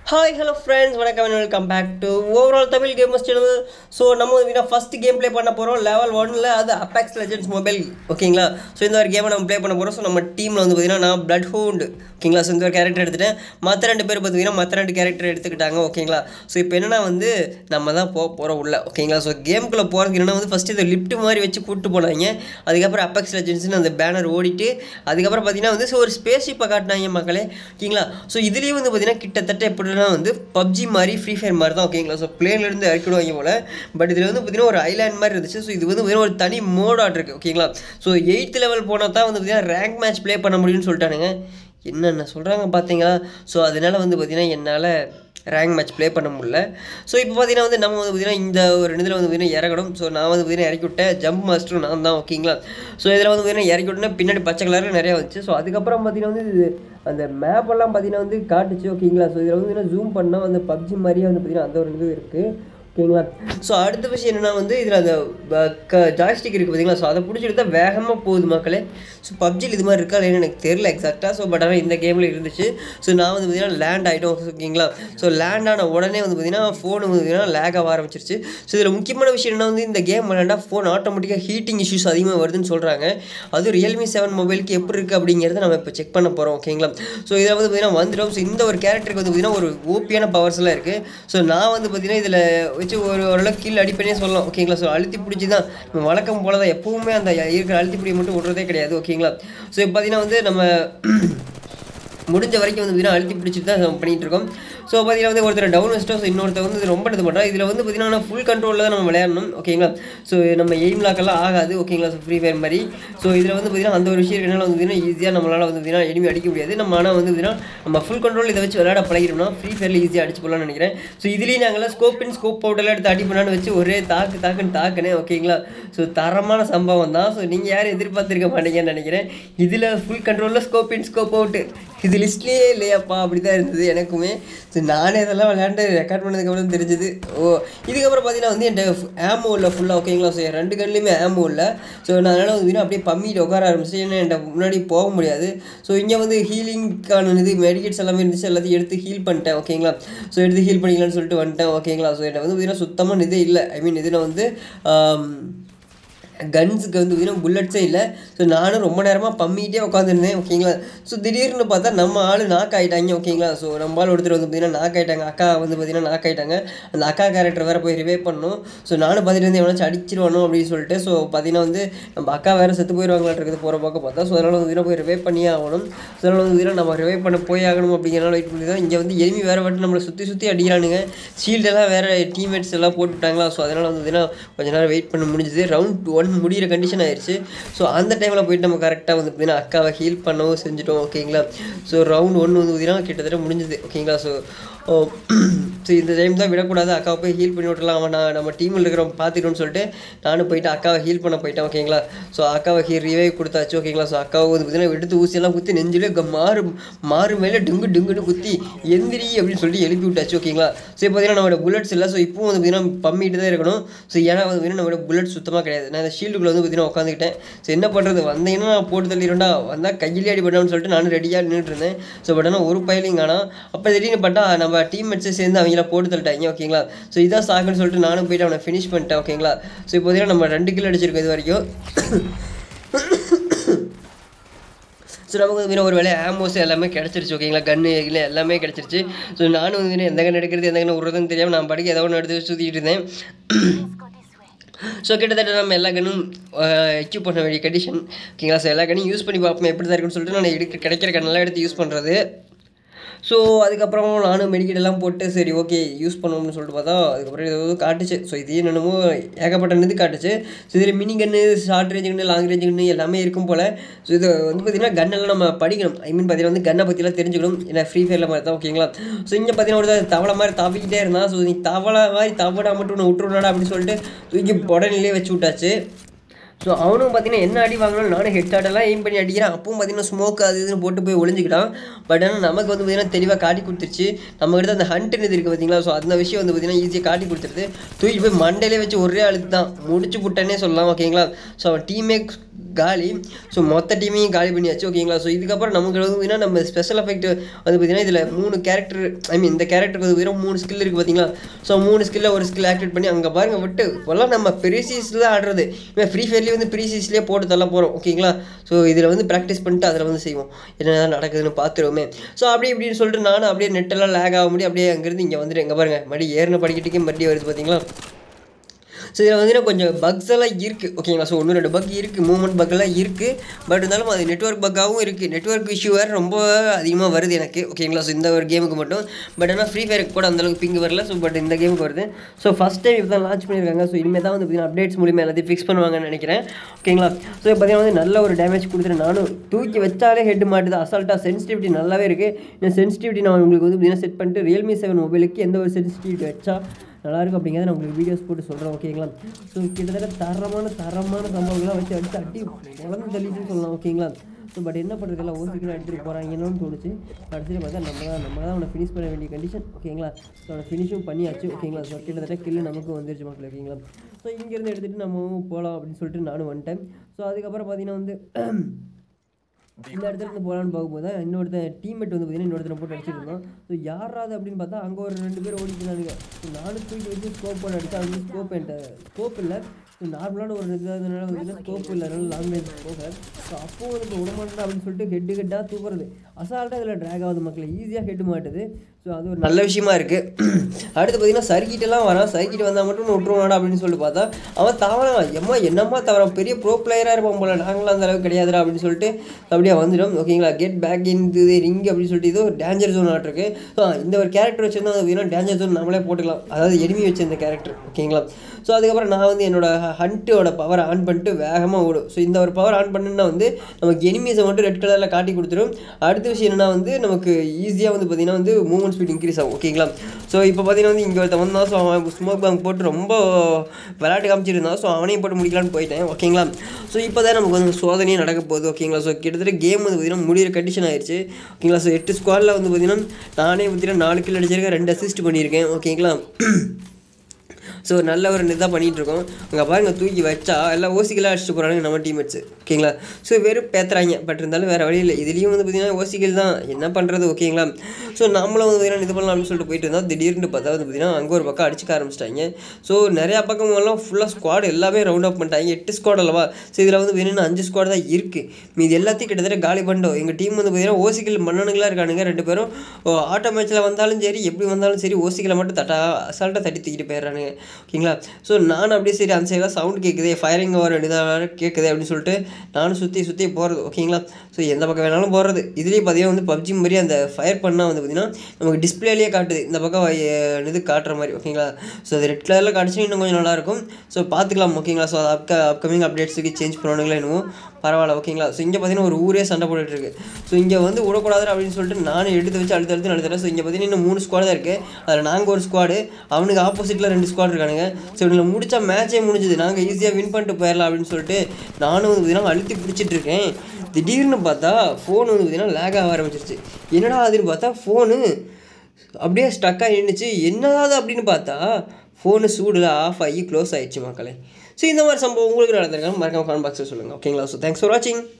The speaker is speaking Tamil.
ஹாய் ஹலோ ஃப்ரெண்ட்ஸ் வணக்கம் welcome back to overall Tamil gamers channel so நம்ம வந்து ஃபஸ்ட் கேம் ப்ளே பண்ண போகிறோம் லெவல் ஒன்னில் அது அப்பாக்ஸ் லெஜெண்ட்ஸ் மொபைல் ஓகேங்களா ஸோ இந்த ஒரு கேமை நம்ம ப்ளே பண்ண போகிறோம் ஸோ நம்ம டீமில் வந்து பார்த்தீங்கன்னா நான் பிளட் ஹோண்ட் ஓகேங்களா ஸோ இந்த ஒரு கேரக்டர் எடுத்துட்டேன் மற்ற ரெண்டு பேர் பார்த்தீங்கன்னா மற்ற ரெண்டு கேரக்டர் எடுத்துக்கிட்டாங்க ஓகேங்களா ஸோ இப்போ என்னன்னா வந்து நம்ம தான் போக போகிறோம் உள்ள ஓகேங்களா ஸோ கேமுக்குள்ளே போகிறதுக்கு என்னன்னா வந்து ஃபஸ்ட்டு இதை லிஃப்ட் மாதிரி வச்சு கூப்பிட்டு போனாங்க அதுக்கப்புறம் அப்பாக்ஸ் லெஜெண்ட்ஸ்னு அந்த பேனர் ஓடிட்டு அதுக்கப்புறம் பார்த்தீங்கன்னா வந்து ஸோ ஒரு ஸ்பேஸ் ஷிப்பை காட்டினாங்க மக்களே ஓகேங்களா ஸோ இதுலேயும் வந்து பார்த்தீங்கன்னா கிட்டத்தட்ட எப்படின்னா வந்து பப்ஜி மாதிரி ஃப்ரீ ஃபயர் மாதிரி தான் ஓகேங்களா ஸோ பிளேன்லேருந்து இறக்கிடுவாங்க போல் பட் இதில் வந்து பார்த்தீங்கன்னா ஒரு ஐலாண்ட் மாதிரி இருந்துச்சு ஸோ இது வந்து பார்த்தீங்கன்னா ஒரு தனி மோடாட் இருக்குது ஓகேங்களா ஸோ எயித் லெவல் போனால் தான் வந்து பார்த்தீங்கன்னா ரேங்க் மேட்ச் ப்ளே பண்ண முடியும்னு சொல்லிட்டானுங்க என்னென்ன சொல்கிறாங்க பார்த்தீங்களா ஸோ அதனால் வந்து பார்த்தீங்கன்னா என்னால் ரேங்க் மேட்ச் ப்ளே பண்ண முடியல ஸோ இப்போ பார்த்தீங்கன்னா வந்து நம்ம வந்து பார்த்தீங்கன்னா இந்த ஒரு இதில் வந்து பார்த்தீங்கன்னா இறங்கணும் ஸோ நான் வந்து பார்த்தீங்கன்னா இறக்கி விட்டேன் ஜம்ப் மாஸ்டரும் நான் தான் ஓகேங்களா ஸோ இதில் வந்து பார்த்தீங்கன்னா இறக்கி விட்டேன்னா பின்னாடி பச்சை கலரில் நிறையா வந்துச்சு ஸோ அதுக்கப்புறம் பார்த்தீங்கன்னா வந்து இது அந்த மேப்பெல்லாம் பார்த்தீங்கன்னா வந்து காட்டுச்சு ஓகேங்களா ஸோ இதில் வந்து பார்த்தீங்கன்னா ஜூம் பண்ணால் அந்த பப்ஜி மாதிரியே வந்து பார்த்தீங்கன்னா அந்த ஒரு இது இருக்குது ஓகேங்களா ஸோ அடுத்த விஷயம் என்னென்னா வந்து இதில் அந்த ஜாய்ஸ்டிக் இருக்குது பார்த்தீங்களா ஸோ அதை பிடிச்சிட்டு தான் வேகமாக போகுது மக்களே ஸோ பப்ஜியில் இது மாதிரி இருக்கா இல்லைன்னு எனக்கு தெரியல எக்ஸாக்டாக ஸோ பட் ஆனால் இந்த கேமில் இருந்துச்சு ஸோ நான் வந்து பார்த்தீங்கன்னா லேண்ட் ஆகிட்டோம் ஓகேங்களா ஸோ லேண்ட் ஆன உடனே வந்து பார்த்தீங்கன்னா ஃபோன் வந்து பார்த்தீங்கன்னா லேக் ஆக ஆரம்பிச்சிருச்சு ஸோ இதில் முக்கியமான விஷயம் என்ன வந்து இந்த கேம் விளையாண்டா ஃபோன் ஆட்டோமேட்டிக்காக ஹீட்டிங் இஷ்யூஸ் அதிகமாக வருதுன்னு சொல்கிறாங்க அதுவும் ரியல்மி செவன் மொபைலுக்கு எப்படி இருக்குது அப்படிங்கிறத நம்ம இப்போ செக் பண்ண போகிறோம் ஓகேங்களா ஸோ இதில் வந்து பார்த்தீங்கன்னா வந்துடும் ஸோ இந்த ஒரு கேரக்டருக்கு வந்து பார்த்தீங்கன்னா ஒரு ஓபியான பவர்ஸ் எல்லாம் இருக்குது ஸோ நான் வந்து பார்த்தீங்கன்னா இதில் வச்சு ஒரு ஓரளவுக்கு கீழே அடிப்பேனே சொல்லலாம் ஓகேங்களா ஸோ அழுத்தி பிடிச்சி தான் நம்ம வழக்கம் போல தான் எப்பவுமே அந்த இருக்கிற அழுத்தி பிடியை மட்டும் விட்றதே கிடையாது ஓகேங்களா ஸோ இப்போ பார்த்தீங்கன்னா வந்து நம்ம முடிஞ்ச வரைக்கும் வந்து பார்த்தீங்கன்னா அழுத்தி பிடிச்சிட்டு தான் நம்ம பண்ணிகிட்டு இருக்கோம் ஸோ பார்த்தீங்கன்னா வந்து ஒருத்தர் டவுன் வச்சிட்டோம் ஸோ இன்னொருத்தர் வந்து இது ரொம்ப இது பண்ணுறோம் இதில் வந்து பார்த்தீங்கன்னா ஃபுல் கண்ட்ரோலில் தான் நம்ம விளையாடணும் ஓகேங்களா ஸோ நம்ம எய்ம் லாக்கெல்லாம் ஆகாது ஓகேங்களா ஸோ ஃப்ரீ ஃபயர் மாதிரி ஸோ இதில் வந்து பார்த்தீங்கன்னா அந்த ஒரு விஷயம் இருக்கனால வந்து பார்த்தீங்கன்னா ஈஸியாக நம்மளால் வந்து பார்த்தீங்கன்னா எனிமி அடிக்க முடியாது நம்ம ஆனால் வந்து பார்த்தீங்கன்னா நம்ம ஃபுல் கண்ட்ரோல் இதை வச்சு விளையாட பழகிட்டோம்னா ஃப்ரீ ஃபயரில் ஈஸியாக அடிச்சு போடலாம்னு நினைக்கிறேன் ஸோ இதுலேயும் நாங்கள்லாம் ஸ்கோப் இன் ஸ்கோப் அவுட்டெல்லாம் எடுத்து அடிப்பண்ணான்னு வச்சு ஒரே தாக்கு தாக்குன்னு தாக்குனேன் ஓகேங்களா ஸோ தரமான சம்பவம் தான் ஸோ நீங்கள் யாரும் எதிர்பார்த்துருக்க மாட்டீங்கன்னு நினைக்கிறேன் இதில் ஃபுல் கண்ட்ரோலில் ஸ்கோப் இன் ஸ்கோப் அவுட்டு இது லிஸ்ட்லேயே இல்லையாப்பா அப்படி தான் இருந்தது எனக்குமே ஸோ நானே இதெல்லாம் விளையாண்டு ரெக்கார்ட் பண்ணதுக்கப்புறம் தெரிஞ்சுது ஓ இதுக்கப்புறம் பார்த்தீங்கன்னா வந்து என்கிட்ட ஆமோ இல்லை ஃபுல்லாக ஓகேங்களா ஸோ என் ரெண்டு கண்ணுலையுமே ஆமோ இல்லை ஸோ நான் அதனால் வந்து அப்படியே பம்மிட்டு உட்கார ஆரம்பிச்சு ஏன்னா என்கிட்ட முன்னாடி போக முடியாது ஸோ இங்கே வந்து ஹீலிங்க்கான இது மெடிக்கெட்ஸ் எல்லாமே இருந்துச்சு எல்லாத்தையும் எடுத்து ஹீல் பண்ணிட்டேன் ஓகேங்களா ஸோ எடுத்து ஹீல் பண்ணிக்கலாம்னு சொல்லிட்டு வந்துட்டேன் ஓகேங்களா ஸோ என்கிட்ட வந்து பார்த்தீங்கன்னா சுத்தமாக இதே இல்லை ஐ மீன் இதில் வந்து கன்ஸுக்கு வந்து பார்த்தீங்கன்னா புல்லட்ஸே இல்லை ஸோ நானும் ரொம்ப நேரமாக பம்மிகிட்டே உட்காந்துருந்தேன் ஓகேங்களா ஸோ திடீர்னு பார்த்தா நம்ம ஆள் நாக் ஆகிட்டாங்க ஓகேங்களா ஸோ நம்ம ஆள் ஒருத்தர் வந்து பார்த்தீங்கன்னா நாக் ஆகிட்டாங்க அக்கா வந்து பார்த்தீங்கன்னா நாக் ஆகிட்டாங்க அந்த அக்கா கேரக்டர் வேறு போய் ரிவே பண்ணணும் ஸோ நானும் பார்த்துட்டு வந்து எவனாச்சும் அடிச்சிருவானோ அப்படின்னு சொல்லிட்டு ஸோ பார்த்தீங்கன்னா வந்து நம்ம அக்கா வேறு செத்து போயிடுவாங்களான்றது போகிற பக்கம் பார்த்தா ஸோ அதனால் வந்து பார்த்தீங்கன்னா போய் ரிவே பண்ணியே ஆகணும் ஸோ அதனால் வந்து பார்த்தீங்கன்னா நம்ம ரிவே பண்ண போய் ஆகணும் அப்படிங்கிறனால வெயிட் பண்ணி தான் இங்கே வந்து எலுமி வேறு வாட்டி நம்மளை சுற்றி சுற்றி அடிக்கிறானுங்க ஷீல்டெல்லாம் வேறு டீம்மேட்ஸ் எல்லாம் போட்டுவிட்டாங்களா ஸோ அதனால் வந்து பார்த்தீங்கன்னா கொஞ்ச நேரம் வெயிட் பண்ண முடிஞ்சுது ரவுண்ட் ஒன் முடிகிற கண்டிஷன் ஆயிடுச்சு ஸோ அந்த டைமில் போயிட்டு நம்ம கரெக்டாக வந்து பார்த்தீங்கன்னா அக்காவை ஹீல் பண்ணவும் செஞ்சுட்டோம் ஓகேங்களா ஸோ ரவுண்ட் ஒன்று வந்து பார்த்தீங்கன்னா கிட்டத்தட்ட முடிஞ்சுது ஓகேங்களா ஸோ ஸோ இந்த டைம் தான் விடக்கூடாது அக்காவை போய் ஹீல் பண்ணி விட்டுலாம் அவன் நான் நம்ம டீமில் இருக்கிறவங்க பார்த்துக்கணும்னு சொல்லிட்டு நானும் போயிட்டு அக்காவை ஹீல் பண்ண போயிட்டேன் ஓகேங்களா ஸோ அக்காவை ஹீ ரிவைவ் கொடுத்தாச்சு ஓகேங்களா ஸோ அக்காவை வந்து பார்த்தீங்கன்னா எடுத்து ஊசியெல்லாம் குத்தி நெஞ்சிலே க மாறு மாறு மேலே டுங்கு டுங்குன்னு குத்தி எந்திரி அப்படின்னு சொல்லிட்டு எழுப்பி விட்டாச்சு ஓகேங்களா ஸோ பார்த்தீங்கன்னா நம்மளோட புல்லட்ஸ் இல்லை ஸோ இப்பவும் வந்து பார்த்தீங்கன்னா பம்மிட்டு தான் இருக்கணும் ஸோ ஏன்னா வந்து பார்த்தீங்கன்னா நம்மளோட புல்லட் சுத்தமாக கிடையாது நான் இந்த ஷீல்டுக்குள்ள வந்து பார்த்தீங்கன்னா உட்காந்துக்கிட்டேன் ஸோ என்ன பண்ணுறது வந்தீங்கன்னா நான் போட்டு தள்ளிடும்டா வந்தால் கையிலே அடி பண்ணான்னு சொல்லிட்டு நானும் ரெடியாக நின்றுட்டு இருந்தேன் ஸோ பட் ஆனால் ஒரு பயிலையும் காணோம் அப்போ திடீர்னு பார்த்தா நம்ம டீம்மேட்ஸை சேர்ந்து அவங்கள போட்டு தள்ளிட்டாங்க ஓகேங்களா ஸோ இதான் சாக்குன்னு சொல்லிட்டு நானும் போயிட்டு அவனை ஃபினிஷ் பண்ணிட்டேன் ஓகேங்களா ஸோ இப்போ பார்த்தீங்கன்னா நம்ம ரெண்டு கிலோ அடிச்சிருக்கோம் இது வரைக்கும் ஸோ நமக்கு வந்து ஒரு வேலை ஆமோஸ் எல்லாமே கிடச்சிருச்சு ஓகேங்களா கன்று இல்லை எல்லாமே கிடச்சிருச்சு ஸோ நானும் வந்து எந்த கன்று எடுக்கிறது எந்த கன்று விட்றதுன்னு தெரியாமல் நான் படிக்க ஏதோ ஒன்று எடுத்து சுற்றிட்டு இருந்தேன் ஸோ கிட்டத்தட்ட நம்ம எல்லா கண்ணும் எக்யூப் பண்ண வேண்டிய கண்டிஷன் ஓகேங்களா ஸோ எல்லா கண்ணையும் யூஸ் பண்ணி பார்ப்போம் எப்படி தான் இருக்குன்னு சொல்லிட்டு நான் எடுக்க கிடைக்கிற கண்ணெல்லாம் எடுத்து யூஸ் பண்ணுறது ஸோ அதுக்கப்புறம் நானும் மெடிக்கெட் எல்லாம் போட்டு சரி ஓகே யூஸ் பண்ணுவோம்னு சொல்லிட்டு பார்த்தா அதுக்கப்புறம் ஏதோ காட்டுச்சு ஸோ இது என்னென்னமோ ஏகப்பட்ட இது காட்டுச்சு ஸோ இதில் mini gun short range gun long range gun எல்லாமே இருக்கும் போல் ஸோ இது வந்து பார்த்திங்கன்னா கன்னெல்லாம் நம்ம படிக்கணும் ஐ மீன் பார்த்தீங்கன்னா வந்து கன்னை பற்றிலாம் தெரிஞ்சுக்கணும் ஏன்னா ஃப்ரீ ஃபயரில் மாதிரி தான் ஓகேங்களா ஸோ இங்கே பார்த்தீங்கன்னா ஒரு தவளை மாதிரி தவிக்கிட்டே இருந்தான் ஸோ நீ தவளை மாதிரி தவடா மட்டும் ஒன்று விட்டுருடா அப்படின்னு சொல்லிட்டு தூக்கி உடனே வச்சு விட்டாச்சு ஸோ அவனும் பார்த்தீங்கன்னா என்ன அடி வாங்கணும் நானும் ஹெட் ஷாட்டெல்லாம் எய்ம் பண்ணி அடிக்கிறேன் அப்பவும் பார்த்தீங்கன்னா ஸ்மோக் அது இதுன்னு போட்டு போய் ஒளிஞ்சிக்கிட்டான் பட் ஆனால் நமக்கு வந்து பார்த்தீங்கன்னா தெளிவாக காட்டி கொடுத்துருச்சு நம்ம கிட்ட அந்த ஹண்ட்னு இது இருக்குது பார்த்தீங்களா ஸோ அந்த விஷயம் வந்து பார்த்தீங்கன்னா ஈஸியாக காட்டி கொடுத்துருது தூக்கி போய் மண்டையிலே வச்சு ஒரே அழுத்து தான் முடிச்சு புட்டேன்னே சொல்லலாம் ஓகேங்களா ஸோ அவன் டீமே காலி ஸோ மொத்த டீமையும் காலி பண்ணியாச்சு ஓகேங்களா ஸோ இதுக்கப்புறம் நமக்கு வந்து பார்த்தீங்கன்னா நம்ம ஸ்பெஷல் எஃபெக்ட் வந்து பார்த்தீங்கன்னா இதில் மூணு கேரக்டர் ஐ மீன் இந்த கேரக்டருக்கு வந்து வெறும் மூணு ஸ்கில் இருக்குது பார்த்தீங்களா ஸோ மூணு ஸ்கில்ல ஒரு ஸ்கில் ஆக்டிவேட் பண்ணி அங்கே பாருங்க விட்டு இப்போல்லாம் நம்ம ப்ரீசீஸில் தான் ஆடுறது இப்போ ஃப்ரீ ஃபயர்லேயே வந்து ப்ரீசீஸ்லேயே போட்டு தள்ள போகிறோம் ஓகேங்களா ஸோ இதில் வந்து ப்ராக்டிஸ் பண்ணிட்டு அதில் வந்து செய்வோம் என்ன நடக்குதுன்னு பார்த்துருவோமே ஸோ அப்படி இப்படின்னு சொல்லிட்டு நானும் அப்படியே நெட்டெல்லாம் லேக் ஆக முடியும் அப்படியே அங்கேருந்து இங்கே வந்துட்டு எங்கே பாருங்க மறுபடியும் ஏறின படிக்கட்டுக்கே மறுபடியும் வருது பார்த்தீங்களா ஸோ இதில் வந்து கொஞ்சம் பக்ஸ் எல்லாம் இருக்குது ஓகேங்களா ஸோ ஒன்று ரெண்டு பக் இருக்குது மூவ்மெண்ட் பக்கெல்லாம் இருக்குது பட் இருந்தாலும் அது நெட்ஒர்க் பக்காகவும் இருக்குது நெட்ஒர்க் இஷ்யூ வேறு ரொம்ப அதிகமாக வருது எனக்கு ஓகேங்களா ஸோ இந்த ஒரு கேமுக்கு மட்டும் பட் ஆனால் ஃப்ரீ ஃபயருக்கு கூட அந்தளவுக்கு பிங்க் வரல ஸோ பட் இந்த கேமுக்கு வருது ஸோ ஃபஸ்ட் டைம் இப்போ தான் லான்ச் பண்ணியிருக்காங்க ஸோ இனிமேல் தான் வந்து பார்த்தீங்கன்னா அப்டேட்ஸ் மூலியமாக எல்லாத்தையும் ஃபிக்ஸ் பண்ணுவாங்கன்னு நினைக்கிறேன் ஓகேங்களா ஸோ இப்போ பார்த்தீங்கன்னா வந்து நல்ல ஒரு டேமேஜ் கொடுத்துட்டு நானும் தூக்கி வச்சாலே ஹெட் மாட்டுது அசால்ட்டாக சென்சிட்டிவிட்டி நல்லாவே இருக்குது இந்த சென்சிட்டிவிட்டி நான் உங்களுக்கு வந்து பார்த்தீங்கன்னா செட் பண்ணிட்டு ரியல்மி செவன் மொபைலுக்கு எந்த ஒரு சென்சிட்டிவிட்டி வச்சா நல்லா இருக்கும் அப்படிங்கிறத நான் உங்களுக்கு வீடியோஸ் போட்டு சொல்கிறேன் ஓகேங்களா ஸோ கிட்டத்தட்ட தரமான தரமான சம்பவங்கள்லாம் வச்சு அடிச்சு அடி குழந்தை தள்ளிட்டுன்னு சொல்லலாம் ஓகேங்களா ஸோ பட் என்ன பண்ணுறது எல்லாம் ஓசிக்கலாம் எடுத்துகிட்டு போகிறாங்கன்னு தோணுச்சு கடைசியில் பார்த்தா நம்ம தான் நம்ம தான் அவனை ஃபினிஷ் பண்ண வேண்டிய கண்டிஷன் ஓகேங்களா ஸோ அவனை ஃபினிஷும் பண்ணியாச்சு ஓகேங்களா ஸோ கிட்டத்தட்ட கில்லு நமக்கு வந்துருச்சு மக்கள் ஓகேங்களா ஸோ இங்கேருந்து எடுத்துகிட்டு நம்ம போகலாம் அப்படின்னு சொல்லிட்டு நானும் வந்துட்டேன் ஸோ அதுக்கப்புறம் பார்த்தீங்கன்னா வந்து இந்த இடத்துல இருந்து போகலான்னு பார்க்கும்போது தான் இன்னொருத்தன் டீம்மேட் வந்து பார்த்தீங்கன்னா இன்னொருத்தனை போட்டு அடிச்சிட்டு இருந்தோம் ஸோ யாராவது அப்படின்னு பார்த்தா அங்கே ஒரு ரெண்டு பேர் ஓடிக்கிறானுங்க ஸோ நானும் தூக்கி வச்சு ஸ்கோப் போட்டு அடிச்சா அது ஸ்கோப் என்கிட்ட ஸ்கோப் இல்லை ஸோ நார்மலான ஒரு இதாகிறதுனால வந்து ஸ்கோப் இல்லை அதனால லாங் ரேஞ்ச் போக ஸோ அப்போ வந்து விடமாட்டேன் அப்படின்னு சொல்லிட்டு ஹெட்டு ஹெட்டாக தூக்குறது அசால்ட்டாக இதில் ட்ராக் ஆகுது மக்களை ஈஸியாக ஹெட் மாட்டுது ஸோ அது ஒரு நல்ல விஷயமா இருக்குது அடுத்து பார்த்தீங்கன்னா சர்க்கிட்டெல்லாம் வரான் சர்க்கிட் வந்தால் மட்டும் விட்டுருவாடா அப்படின்னு சொல்லிட்டு பார்த்தா அவன் தவறான் எம்மா என்னம்மா தவறான் பெரிய ப்ரோ பிளேயராக இருப்பான் போல நாங்களாம் அந்த அளவுக்கு கிடையாதுடா அப்படின்னு சொல்லிட்டு அப்படியே வந்துடும் ஓகேங்களா get back in the ring அப்படின்னு சொல்லிட்டு இது ஒரு டேஞ்சர் ஜோன் ஆட்டிருக்கு ஸோ இந்த ஒரு கேரக்டர் வச்சிருந்தா அது வேணும் டேஞ்சர் ஜோன் நம்மளே போட்டுக்கலாம் அதாவது எனிமி வச்ச இந்த கேரக்டர் ஓகேங்களா ஸோ அதுக்கப்புறம் நான் வந்து என்னோட ஹண்ட்டோட பவர் ஆன் பண்ணிட்டு வேகமாக ஓடும் ஸோ இந்த ஒரு பவர் ஆன் பண்ணுன்னா வந்து நமக்கு எனிமீஸை மட்டும் ரெட் கலரில் காட்டி கொடுத்துரும் அடுத்த விஷயம் என்னன்னா வந்து நமக்கு ஈஸியாக வந்து பார்த்திங்கன்னா வந்து மூவ்மெண்ட் ஸ்பீட் இன்க்ரீஸ் ஆகும் ஓகேங்களா ஸோ இப்போ பார்த்தீங்கன்னா வந்து இங்கே ஒருத்தன் வந்தான் ஸோ அவன் ஸ்மோக் பேங்க் போட்டு ரொம்ப விளையாட்டு காமிச்சிருந்தான் ஸோ அவனையும் போட்டு முடிக்கலான்னு போயிட்டேன் ஓகேங்களா ஸோ இப்போ தான் நமக்கு வந்து சோதனையும் நடக்க போகுது ஓகேங்களா ஸோ கிட்டத்தட்ட கேம் வந்து பார்த்திங்கன்னா முடிகிற கண்டிஷன் ஆயிடுச்சு ஓகேங்களா ஸோ எட்டு ஸ்குவாடில் வந்து பார்த்திங்கன்னா நானே பார்த்திங்கன்னா நாலு கிலோ அடிச்சிருக்கேன் ரெண்டு அசிஸ்ட் பண்ணியிருக்கேன் ஓகேங்களா ஸோ நல்ல ஒரு இதாக பண்ணிகிட்டு இருக்கோம் அங்கே பாருங்க தூக்கி வச்சா எல்லாம் ஓசிக்கலாக அடிச்சுட்டு போகிறாங்க நம்ம டீம்மேட்ஸ் ஓகேங்களா ஸோ வெறும் பேத்துறாங்க பட் இருந்தாலும் வேறு வழி இல்லை இதுலேயும் வந்து பார்த்திங்கன்னா ஓசிக்கல் தான் என்ன பண்ணுறது ஓகேங்களா ஸோ நம்மளும் வந்து பார்த்திங்கன்னா இது பண்ணலாம்னு சொல்லிட்டு போயிட்டு இருந்தால் திடீர்னு பார்த்தா வந்து பார்த்திங்கன்னா அங்கே ஒரு பக்கம் அடிச்சுக்க ஆரம்பிச்சிட்டாங்க ஸோ நிறையா பக்கம் எல்லாம் ஃபுல்லாக ஸ்குவாட் எல்லாமே ரவுண்ட் அப் பண்ணிட்டாங்க எட்டு ஸ்குவாட் அல்லவா ஸோ இதில் வந்து வேணும்னு அஞ்சு ஸ்குவாட் தான் இருக்குது மீது எல்லாத்தையும் கிட்டத்தட்ட காலி பண்ணிட்டோம் எங்கள் டீம் வந்து பார்த்திங்கன்னா ஓசிக்கல் மன்னனுங்களாக இருக்கானுங்க ரெண்டு பேரும் ஆட்டோ மேட்ச்சில் வந்தாலும் சரி எப்படி வந்தாலும் சரி ஓசிக்கலை மட்டும் தட்டா அசால்ட்டாக தட்டி தூக்கிட்டு போயிடுறானுங்க ஓகேங்களா ஸோ நான் அப்படியே சரி அந்த சைடில் சவுண்ட் கேட்குதே ஃபயரிங் வர இதாக கேட்குது அப்படின்னு சொல்லிட்டு நானும் சுற்றி சுற்றி போகிறது ஓகேங்களா ஸோ எந்த பக்கம் வேணாலும் போகிறது இதுலேயும் பார்த்தீங்கன்னா வந்து பப்ஜி மாதிரி அந்த ஃபயர் பண்ணால் வந்து பார்த்திங்கன்னா நமக்கு டிஸ்பிளேலேயே காட்டுது இந்த பக்கம் அஹ், இது காட்டுற மாதிரி ஓகேங்களா ஸோ அது ரெட் கலரில் காட்டுச்சுன்னா இன்னும் கொஞ்சம் நல்லாயிருக்கும் ஸோ பார்த்துக்கலாம் ஓகேங்களா ஸோ அது அப்க அப்கமிங் அப்டேட்ஸுக்கு சேஞ்ச் பண்ணுவானுங்களா என்னவோ பரவாயில்ல ஓகேங்களா ஸோ இங்கே பார்த்தீங்கன்னா ஒரு ஊரே சண்டை போட்டுட்டு இருக்கு ஸோ இங்கே வந்து விடக்கூடாது அப்படின்னு சொல்லிட்டு நானும் எடுத்து வச்சு அழுத்து அழுத்து அழுத்துறேன் ஸோ இங்கே பார்த்தீங்கன்னா இன்னும் மூணு ஸ்குவாட் தான் இருக்குது அதில் நாங்கள் ஒரு ஸ்குவாடு அவனுக்கு ஆப்போசிட்டில் ரெண்டு ஸ்குவாட் இருக்கானுங்க ஸோ இவங்களை முடிச்சா மேட்சே முடிஞ்சுது நாங்கள் ஈஸியாக வின் பண்ணிட்டு போயிடலாம் அப்படின்னு சொல்லிட்டு நானும் வந்து பார்த்தீங்கன்னா அழுத்தி பிடிச்சிட்டு இருக்கேன் திடீர்னு பார்த்தா ஃபோன் வந்து பார்த்தீங்கன்னா லேக் ஆக ஆரம்பிச்சிருச்சு என்னடா அதுன்னு பார்த்தா ஃபோனு அப்படியே ஸ்டக்காக நின்றுச்சு என்னதாவது அப்படின்னு பார்த்தா ஃபோனு சூடில் ஆஃப் ஆகி க்ளோஸ் ஆயிடுச்சு மக்களே ஸோ இந்த மாதிரி சம்பவம் உங்களுக்கு நடந்திருக்காங்க மறக்காம கான் பாக்ஸில் சொல்லுங்கள் ஓகேங்களா ஸோ தேங்க்ஸ் ஃபார் வாட்சிங்